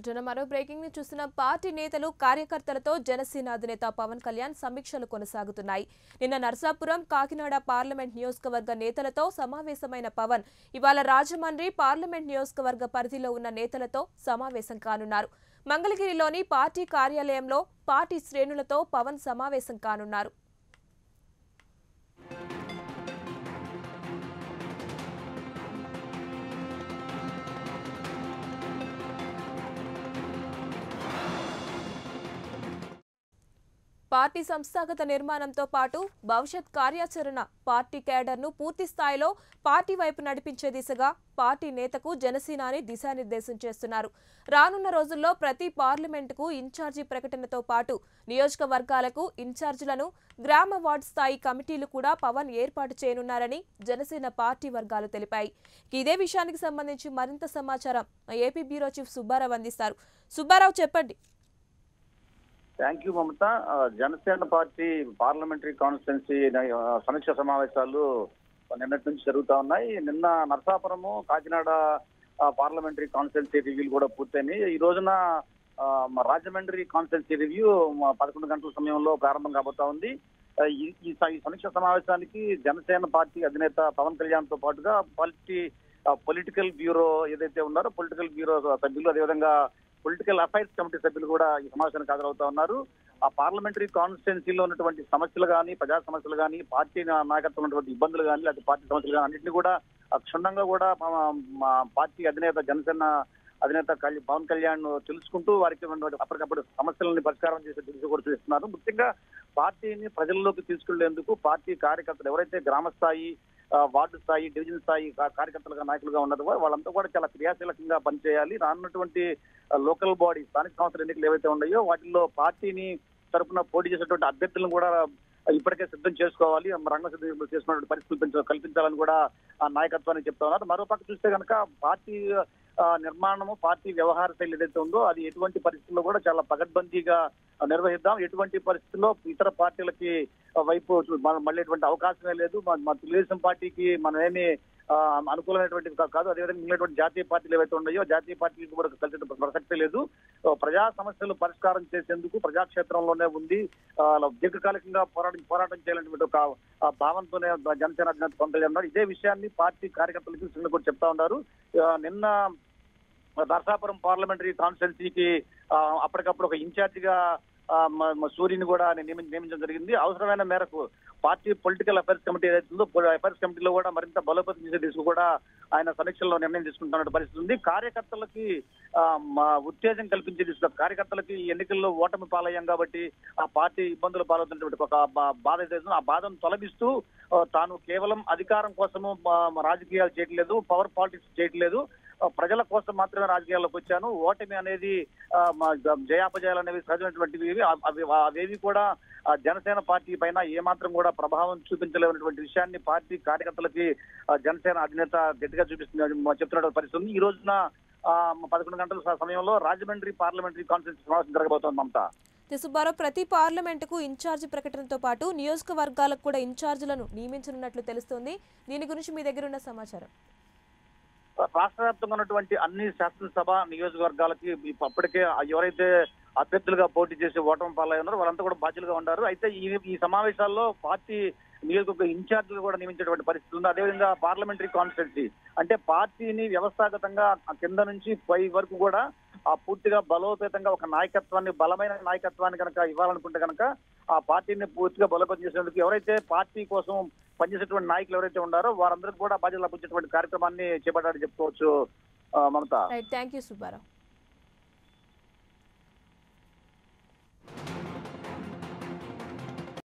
జన మరో బ్రేకింగ్ ని చూస్తున్న పార్టీ నేతలు కార్యకర్తలతో జనసేన అధినేత పవన్ కళ్యాణ్ సమీక్షలు కొనసాగుతున్నాయి నిన్న నర్సాపురం కాకినాడ పార్లమెంట్ నియోజకవర్గ నేతలతో సమావేశమైన పవన్ ఇవాళ రాజమండ్రి పార్లమెంట్ నియోజకవర్గ పరిధిలో ఉన్న నేతలతో సమావేశం కానున్నారు మంగళగిరిలోని పార్టీ కార్యాలయంలో పార్టీ శ్రేణులతో పవన్ సమావేశం కానున్నారు పార్టీ సంస్థాగత నిర్మాణంతో పాటు భవిష్యత్ కార్యాచరణ పార్టీ కేడర్ను పూర్తి స్థాయిలో పార్టీ వైపు నడిపించే దిశగా పార్టీ నేతకు జనసేనాని దిశానిర్దేశం చేస్తున్నారు రానున్న రోజుల్లో ప్రతి పార్లమెంటుకు ఇన్ఛార్జి ప్రకటనతో పాటు నియోజకవర్గాలకు ఇన్ఛార్జీలను గ్రామ వార్డు స్థాయి కమిటీలు కూడా పవన్ ఏర్పాటు చేయనున్నారని జనసేన పార్టీ వర్గాలు తెలిపాయి ఇదే విషయానికి సంబంధించి మరింత సమాచారం మా ఏపీ బ్యూరో చీఫ్ సుబ్బారావు అందిస్తారు సుబ్బారావు చెప్పండి థ్యాంక్ యూ మమత ఆ, జనసేన పార్టీ పార్లమెంటరీ కాన్స్టిట్యున్సీ ఆ, సమీక్ష సమావేశాలు నిన్నటి నుంచి జరుగుతా ఉన్నాయి నిన్న నరసాపురము కాకినాడ ఆ, పార్లమెంటరీ కాన్స్టిట్యున్సీ రివ్యూలు కూడా పూర్తయినాయి ఈ రోజున ఆ, మా రాజమండ్రి కాన్స్టిట్యున్సీ రివ్యూ మా పదకొండు గంటల సమయంలో ప్రారంభం కాబోతా ఉంది ఆ, ఈ ఈ స- ఈ సమీక్ష సమావేశానికి జనసేన పార్టీ అధినేత పవన్ కళ్యాణ్ తో పాటుగా పార్టీ పొలిటికల్ బ్యూరో ఏదైతే ఉన్నారో పొలిటికల్ బ్యూరో సభ్యులు అదేవిధంగా పొలిటికల్ అఫైర్స్ కమిటీ సభ్యులు కూడా ఈ సమావేశానికి హాజరవుతా ఉన్నారు ఆ పార్లమెంటరీ కాన్స్టిట్యున్సీలో ఉన్నటువంటి సమస్యలు కానీ ప్రజా సమస్యలు కానీ పార్టీ నా- నాయకత్వం ఉన్నటువంటి ఇబ్బందులు కానీ లేకపోతే పార్టీ సమస్యలు కానీ అన్నింటినీ కూడా ఆ, క్షుణ్ణంగా కూడా మా- మా పార్టీ అధినేత జనసేన అధినేత కళ్యాణ్- పవన్ కళ్యాణ్ తెలుసుకుంటూ వారికి ఉన్నటువంటి అప్పటికప్పుడు సమస్యలని పరిష్కారం చేసే దిశ కూడా చూస్తున్నారు ముఖ్యంగా పార్టీని ప్రజల్లోకి తీసుకెళ్లేందుకు పార్టీ కార్యకర్తలు ఎవరైతే గ్రామ స్థాయి ఆ, వార్డు స్థాయి డివిజన్ స్థాయి కా- కార్యకర్తలుగా నాయకులుగా ఉన్నారో వాళ్ళంతా కూడా చాలా క్రియాశీలకంగా పనిచేయాలి రానున్నటువంటి ఆ, లోకల్ బాడీ స్థానిక సంస్థల ఎన్నికలు ఏవైతే ఉన్నాయో వాటిల్లో పార్టీని తరపున పోటీ చేసేటువంటి అభ్యర్థులను కూడా ఇప్పటికే సిద్ధం చేసుకోవాలి రంగ సిద్ధం చేసుకున్నటువంటి పరిస్థితులు పెంచ- కల్పించాలని కూడా ఆ నాయకత్వాన్ని చెప్తా ఉన్నారు మరో పక్క చూస్తే కనుక పార్టీ ఆ, నిర్మాణము పార్టీ వ్యవహార శైలి ఏదైతే ఉందో అది ఎటువంటి పరిస్థితుల్లో కూడా చాలా పగడ్బందీగా నిర్వహిద్దాం ఎటువంటి పరిస్థితుల్లో ఇతర పార్టీలకి ఆ, వైపు చూ- మన- మళ్ళీ ఎటువంటి అవకాశమే లేదు మా- మా తెలుగుదేశం పార్టీకి మనం ఏమి ఆ, అనుకూలమైనటువంటి కా- కాదు అదేవిధంగా మిగిలినటువంటి జాతీయ పార్టీలు ఏవైతే ఉన్నాయో జాతీయ పార్టీలకు కూడా కలిసి ప్రసక్తే లేదు ఆ, ప్రజా సమస్యలు పరిష్కారం చేసేందుకు ప్రజాక్షేత్రంలోనే ఉంది ఆ, దీర్ఘకాలికంగా పోరాటం పోరాటం చేయాలనేటువంటి ఒక ఆ, భావంతోనే జనసేన అధినేత పవన్ కళ్యాణ్ ఉన్నారు ఇదే విషయాన్ని పార్టీ కార్యకర్తలకి శ్రీను కూడా చెప్తా ఉన్నారు ఆ, నిన్న నరసాపురం పార్లమెంటరీ కాన్స్టిట్యున్సీకి ఆ, అప్పటికప్పుడు ఒక ఇన్ఛార్జిగా ఆ, మ- మ- సూర్యుని కూడా నియమి- నియమించడం జరిగింది అవసరమైన మేరకు పార్టీ పొలిటికల్ అఫైర్స్ కమిటీ ఏదైతే ఉందో అఫైర్స్ కమిటీలో కూడా మరింత బలోపేతం చేసే దిశకు కూడా ఆయన సమీక్షల్లో నిర్ణయం తీసుకుంటున్న పరిస్థితి ఉంది కార్యకర్తలకి ఆ, మా ఉత్తేజం కల్పించే దిశగా కార్యకర్తలకి ఈ ఎన్నికల్లో ఓటమి పాలయ్యాం కాబట్టి ఆ పార్టీ ఇబ్బందులు పాలవుతున్నటువంటి ఒక బా- బాధ ఏదైతే ఉందో, ఆ బాధను తొలగిస్తూ ఆ, తాను కేవలం అధికారం కోసము మా- మా రాజకీయాలు చేయట్లేదు పవర్ పాలిటిక్స్ చేయట్లేదు ఆ, ప్రజల కోసం మాత్రమే రాజకీయాల్లోకి వచ్చాను ఓటమి అనేది ఆ, మా జ- జయాపజయాలు అనేవి సహజమైనటువంటివి ఇవి. అవి అవి- అవేవి కూడా ఆ, జనసేన పార్టీ పైన ఏమాత్రం కూడా ప్రభావం చూపించలేనటువంటి విషయాన్ని పార్టీ కార్యకర్తలకి ఆ, జనసేన అధినేత గట్టిగా చూపిస్తున్న చెప్తున్న పరిస్థితి ఉంది ఈ రోజున ఆ, పదకొండు గంటల స- సమయంలో రాజమండ్రి పార్లమెంటరీ కాన్ఫరెన్స్ సమావేశం జరగబోతోంది మమతా సుబ్బారావు ప్రతి పార్లమెంటుకు ఇన్ఛార్జి ప్రకటనతో పాటు నియోజకవర్గాలకు కూడా ఇన్ఛార్జీలను నియమించనున్నట్లు తెలుస్తోంది దీని గురించి మీ దగ్గర ఉన్న సమాచారం రాష్ట్ర వ్యాప్తంగా ఉన్నటువంటి అన్ని శాసనసభ నియోజకవర్గాలకి ఇప్ప- అప్పటికే ఎవరైతే అభ్యర్థులుగా పోటీ చేసి ఓటమి పాలై ఉన్నారో వాళ్ళంతా కూడా బాధ్యులుగా ఉన్నారు అయితే ఈ ఈ సమావేశాల్లో పార్టీ నియోజకవర్గ ఇన్ఛార్జీలు కూడా నియమించేటువంటి పరిస్థితి ఉంది అదేవిధంగా పార్లమెంటరీ కాన్స్టిట్యున్సీ అంటే పార్టీని వ్యవస్థాగతంగా ఆ కింద నుంచి పై వరకు కూడా ఆ పూర్తిగా బలోపేతంగా ఒక నాయకత్వాన్ని బలమైన నాయకత్వాన్ని కనుక ఇవ్వాలనుకుంటే కనుక ఆ పార్టీని పూర్తిగా బలోపేతం చేసేందుకు ఎవరైతే పార్టీ కోసం పనిచేసేటువంటి నాయకులు ఎవరైతే ఉన్నారో వారందరికీ కూడా బాధ్యతలు అప్పగించేటువంటి కార్యక్రమాన్ని చేపట్టాలని చెప్పుకోవచ్చు ఆ, Mamata right thank you Subbarao